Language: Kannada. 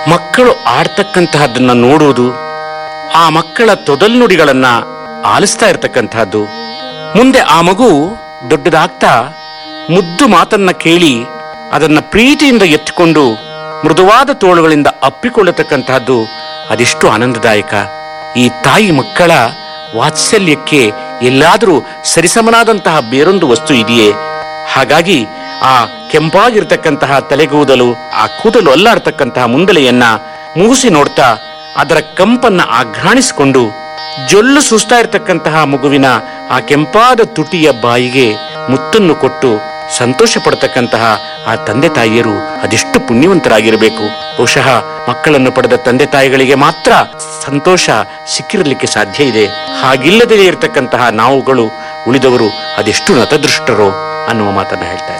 ಮಕ್ಕಳು ಆಡ್ತಕ್ಕಂತಹದ್ದನ್ನ ನೋಡುವುದು ಆ ಮಕ್ಕಳ ತೊದಲ್ನುಡಿಗಳನ್ನ ಆಲಿಸ್ತಾ ಇರತಕ್ಕಂತಹದ್ದು ಮುಂದೆ ಆ ಮಗು ದೊಡ್ಡದಾಗ್ತಾ ಮುದ್ದು ಮಾತನ್ನ ಕೇಳಿ ಅದನ್ನ ಪ್ರೀತಿಯಿಂದ ಎತ್ತಿಕೊಂಡು ಮೃದುವಾದ ತೋಳುಗಳಿಂದ ಅಪ್ಪಿಕೊಳ್ಳತಕ್ಕಂತಹದ್ದು ಅದೆಷ್ಟು ಆನಂದದಾಯಕ ಈ ತಾಯಿ ಮಕ್ಕಳ ವಾತ್ಸಲ್ಯಕ್ಕೆ ಎಲ್ಲಾದರೂ ಸರಿಸಮನಾದಂತಹ ಬೇರೊಂದು ವಸ್ತು ಇದೆಯೇ ಹಾಗಾಗಿ ಆ ಕೆಂಪಾಗಿರ್ತಕ್ಕಂತಹ ತಲೆಗೂದಲು ಆ ಕೂದಲು ಅಲ್ಲಾಡ್ತಕ್ಕಂತಹ ಮುಂದಲೆಯನ್ನ ಮೂಸಿ ನೋಡ್ತಾ ಅದರ ಕಂಪನ್ನ ಆಘ್ರಾಣಿಸಿಕೊಂಡು ಜೊಲ್ಲು ಸುಸ್ತಾ ಇರತಕ್ಕಂತಹ ಮಗುವಿನ ಆ ಕೆಂಪಾದ ತುಟಿಯ ಬಾಯಿಗೆ ಮುತ್ತನ್ನು ಕೊಟ್ಟು ಸಂತೋಷ ಪಡತಕ್ಕಂತಹ ಆ ತಂದೆ ತಾಯಿಯರು ಅದೆಷ್ಟು ಪುಣ್ಯವಂತರಾಗಿರಬೇಕು ಬಹುಶಃ ಮಕ್ಕಳನ್ನು ಪಡೆದ ತಂದೆ ತಾಯಿಗಳಿಗೆ ಮಾತ್ರ ಸಂತೋಷ ಸಿಕ್ಕಿರಲಿಕ್ಕೆ ಸಾಧ್ಯ ಇದೆ ಹಾಗಿಲ್ಲದೇ ಇರತಕ್ಕಂತಹ ನಾವುಗಳು ಉಳಿದವರು ಅದೆಷ್ಟು ನತದೃಷ್ಟರೋ ಅನ್ನುವ ಮಾತನ್ನ ಹೇಳ್ತಾ ಇದ್ದಾರೆ